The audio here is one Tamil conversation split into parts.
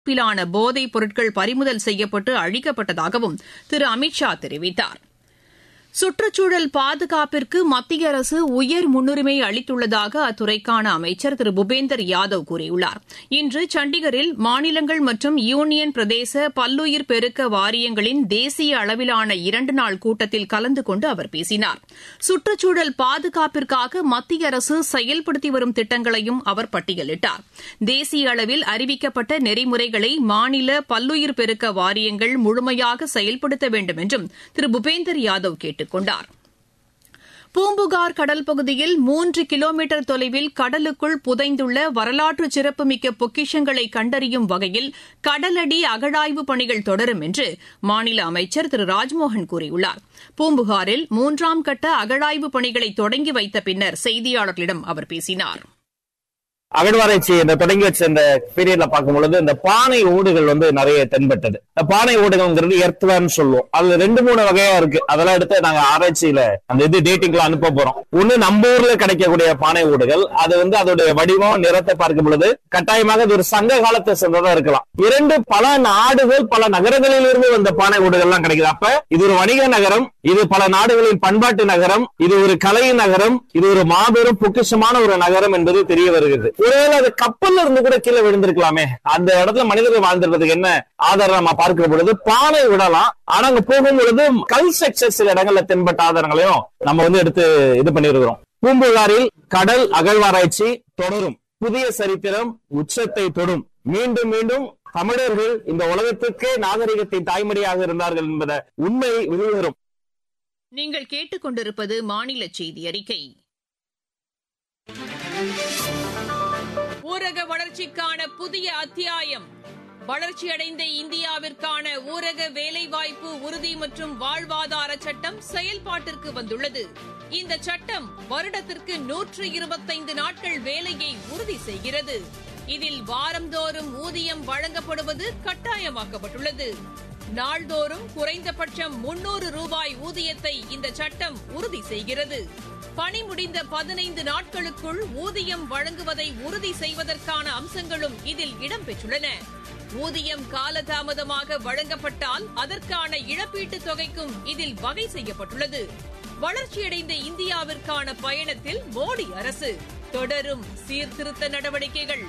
அளவிலான போதைப் பொருட்கள் பறிமுதல் செய்யப்பட்டு அழிக்கப்பட்டதாகவும் திரு அமித் ஷா தெரிவித்தார் சுற்றுச்சூழல் பாதுகாப்பிற்கு மத்திய அரசு உயர் முன்னுரிமை அளித்துள்ளதாக அத்துறைக்கான அமைச்சர் திரு பூபேந்தர் யாதவ் கூறியுள்ளார் இன்று சண்டிகரில் மாநிலங்கள் மற்றும் யூனியன் பிரதேச பல்லுயிர் பெருக்க வாரியங்களின் தேசிய அளவிலான இரண்டு நாள் கூட்டத்தில் கலந்து கொண்டு அவர் பேசினார் சுற்றுச்சூழல் பாதுகாப்பிற்காக மத்திய அரசு செயல்படுத்தி வரும் திட்டங்களையும் அவர் பட்டியலிட்டார் தேசிய அளவில் அறிவிக்கப்பட்ட நெறிமுறைகளை மாநில பல்லுயிர் பெருக்க வாரியங்கள் முழுமையாக செயல்படுத்த வேண்டும் என்றும் திரு பூபேந்தர் யாதவ் கேட்டுக் கேட்டுக் கொண்டார் பூம்புகார் கடல் பகுதியில் மூன்று கிலோமீட்டர் தொலைவில் கடலுக்குள் புதைந்துள்ள வரலாற்று சிறப்புமிக்க பொக்கிஷங்களை கண்டறியும் வகையில் கடலடி அகழாய்வு பணிகள் தொடரும் என்று மாநில அமைச்சர் திரு ராஜ்மோகன் கூறியுள்ளார் பூம்புகாரில் மூன்றாம் கட்ட அகழாய்வு பணிகளை தொடங்கி வைத்த பின்னர் செய்தியாளர்களிடம் அவர் பேசினார் அகழ்வாராய்ச்சி இந்த தொடங்கி வச்ச இந்த பீரியட்ல பார்க்கும் பொழுது இந்த பானை ஓடுகள் வந்து நிறைய தென்பட்டது இந்த பானை ஓடுகள்ங்கிறது எர்த்வேர்னு சொல்லுவோம் அதுல ரெண்டு மூணு வகையா இருக்கு அதெல்லாம் எடுத்து நாங்க ஆராய்ச்சியில அந்த இது டேட்டிங்ல அனுப்ப போறோம் ஒண்ணு நம்ம ஊர்ல கிடைக்கக்கூடிய பானை ஓடுகள் அது வந்து அதோடைய வடிவம் நிறத்தை பார்க்கும் பொழுது கட்டாயமாக இது ஒரு சங்க காலத்தை சேர்ந்ததா இருக்கலாம் இரண்டு பல நாடுகள் பல நகரங்களில் இருந்து வந்த பானை ஓடுகள்லாம் கிடைக்குது அப்ப இது ஒரு வணிக நகரம் இது பல நாடுகளின் பண்பாட்டு நகரம் இது ஒரு கலை நகரம் இது ஒரு மாபெரும் பொக்கிஷமான ஒரு நகரம் என்பது தெரிய வருகிறது ஒருவேளை அது கப்பல்ல இருந்து கூட கீழே விழுந்திருக்கலாமே அந்த இடத்துல மனிதர்கள் வாழ்ந்திருப்பதுக்கு என்ன ஆதாரம் நம்ம பார்க்கிற பொழுது பானை விடலாம் ஆனா அங்க போகும் பொழுது கல் ஸ்ட்ரக்சர் சில இடங்கள்ல தென்பட்ட ஆதாரங்களையும் நம்ம வந்து எடுத்து இது பண்ணிருக்கிறோம் பூம்புகாரில் கடல் அகழ்வாராய்ச்சி தொடரும் புதிய சரித்திரம் உச்சத்தை தொடும் மீண்டும் மீண்டும் தமிழர்கள் இந்த உலகத்திற்கே நாகரிகத்தின் தாய்மொழியாக இருந்தார்கள் என்பத உண்மை வெளிவரும் நீங்கள் கேட்டுக்கொண்டிருப்பது மாநில செய்தி அறிக்கை ஊரக வளர்ச்சிக்கான புதிய அத்தியாயம் வளர்ச்சியடைந்த இந்தியாவிற்கான ஊரக வேலைவாய்ப்பு உறுதி மற்றும் வாழ்வாதார சட்டம் செயல்பாட்டிற்கு வந்துள்ளது இந்த சட்டம் வருடத்திற்கு நூற்று இருபத்தைந்து நாட்கள் வேலையை உறுதி செய்கிறது இதில் வாரந்தோறும் ஊதியம் வழங்கப்படுவது கட்டாயமாக்கப்பட்டுள்ளது நாள்தோறும் குறைந்தபட்சம் முன்னூறு ரூபாய் ஊதியத்தை இந்த சட்டம் உறுதி செய்கிறது பணி முடிந்த பதினைந்து நாட்களுக்குள் ஊதியம் வழங்குவதை உறுதி செய்வதற்கான அம்சங்களும் இதில் இடம்பெற்றுள்ளன ஊதியம் காலதாமதமாக வழங்கப்பட்டால் அதற்கான இழப்பீட்டுத் தொகைக்கும் இதில் வகை செய்யப்பட்டுள்ளது வளர்ச்சியடைந்த இந்தியாவிற்கான பயணத்தில் மோடி அரசு தொடரும் சீர்திருத்த நடவடிக்கைகள்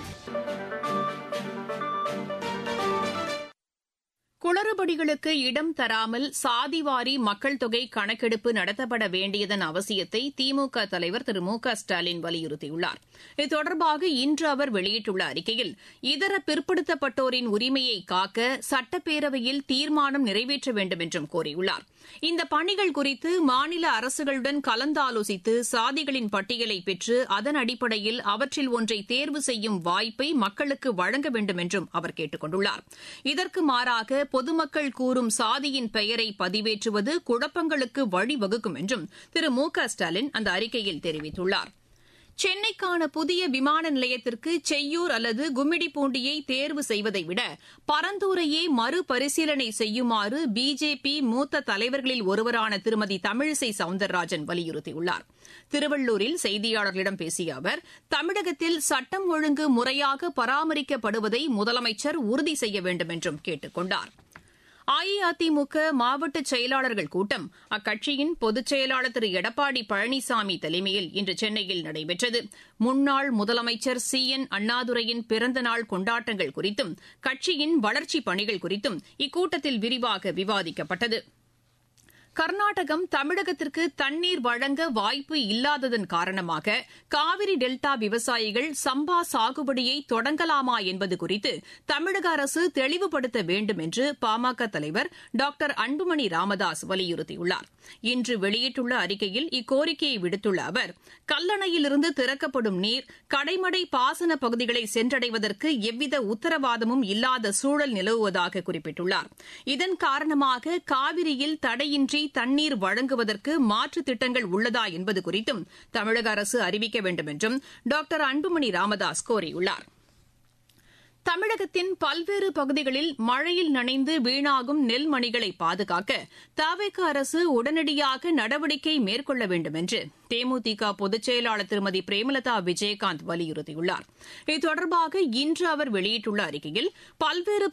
குளறுபடிகளுக்கு இடம் தராமல் சாதிவாரி மக்கள் தொகை கணக்கெடுப்பு நடத்தப்பட வேண்டியதன் அவசியத்தை திமுக தலைவர் திரு மு க ஸ்டாலின் வலியுறுத்தியுள்ளார் இது தொடர்பாக இன்று அவர் வெளியிட்டுள்ள அறிக்கையில் இதர பிற்படுத்தப்பட்டோரின் உரிமையை காக்க சட்டப்பேரவையில் தீர்மானம் நிறைவேற்ற வேண்டும் என்றும் கோரியுள்ளார் இந்த பணிகள் குறித்து மாநில அரசுகளுடன் கலந்தாலோசித்து சாதிகளின் பட்டியலை பெற்று அதன் அடிப்படையில் அவற்றில் ஒன்றை தேர்வு செய்யும் வாய்ப்பை மக்களுக்கு வழங்க வேண்டும் என்றும் அவர் கேட்டுக் கொண்டுள்ளார் இதற்கு மாறாக பொதுமக்கள் கூறும் சாதியின் பெயரை பதிவேற்றுவது குழப்பங்களுக்கு வழிவகுக்கும் என்றும் திரு மு க ஸ்டாலின் அந்த அறிக்கையில் தெரிவித்துள்ளார் சென்னைக்கான புதிய விமான நிலையத்திற்கு செய்யூர் அல்லது கும்மிடிப்பூண்டியை தேர்வு செய்வதை விட பரந்தூரையே மறுபரிசீலனை செய்யுமாறு பிஜேபி மூத்த தலைவர்களில் ஒருவரான திருமதி தமிழிசை சவுந்தரராஜன் வலியுறுத்தியுள்ளார் திருவள்ளூரில் செய்தியாளர்களிடம் பேசிய அவர் தமிழகத்தில் சட்டம் ஒழுங்கு முறையாக பராமரிக்கப்படுவதை முதலமைச்சர் உறுதி செய்ய வேண்டும் என்றும் கேட்டுக் கொண்டாா் அஇஅதிமுக மாவட்ட செயலாளர்கள் கூட்டம் அக்கட்சியின் பொதுச் செயலாளர் திரு எடப்பாடி பழனிசாமி தலைமையில் இன்று சென்னையில் நடைபெற்றது முன்னாள் முதலமைச்சர் சி என் அண்ணாதுரையின் பிறந்தநாள் கொண்டாட்டங்கள் குறித்தும் கட்சியின் வளர்ச்சிப் பணிகள் குறித்தும் இக்கூட்டத்தில் விரிவாக விவாதிக்கப்பட்டது கர்நாடகம் தமிழகத்திற்கு தண்ணீர் வழங்க வாய்ப்பு இல்லாததன் காரணமாக காவிரி டெல்டா விவசாயிகள் சம்பா சாகுபடியை தொடங்கலாமா என்பது குறித்து தமிழக அரசு தெளிவுபடுத்த வேண்டும் என்று பாமக தலைவர் டாக்டர் அன்புமணி ராமதாஸ் வலியுறுத்தியுள்ளார் இன்று வெளியிட்டுள்ள அறிக்கையில் இக்கோரிக்கையை விடுத்துள்ள அவர் கல்லணையிலிருந்து திறக்கப்படும் நீர் கடைமடை பாசன பகுதிகளை சென்றடைவதற்கு எவ்வித உத்தரவாதமும் இல்லாத சூழல் நிலவுவதாக குறிப்பிட்டுள்ளார் இதன் காரணமாக காவிரியில் தடையின்றி தண்ணீர் வழங்குவதற்கு மாற்று திட்டங்கள் உள்ளதா என்பது குறித்தும் தமிழக அரசு அறிவிக்க வேண்டும் என்றும் டாக்டர் அன்புமணி ராமதாஸ் கோரியுள்ளார் தமிழகத்தின் பல்வேறு பகுதிகளில் மழையில் நனைந்து வீணாகும் நெல்மணிகளை பாதுகாக்க தவிக அரசு உடனடியாக நடவடிக்கை மேற்கொள்ள வேண்டும் என்று தேமுதிக பொதுச் செயலாளர் திருமதி பிரேமலதா விஜயகாந்த் வலியுறுத்தியுள்ளார் இது தொடர்பாக இன்று அவர் வெளியிட்டுள்ள அறிக்கையில் பல்வேறு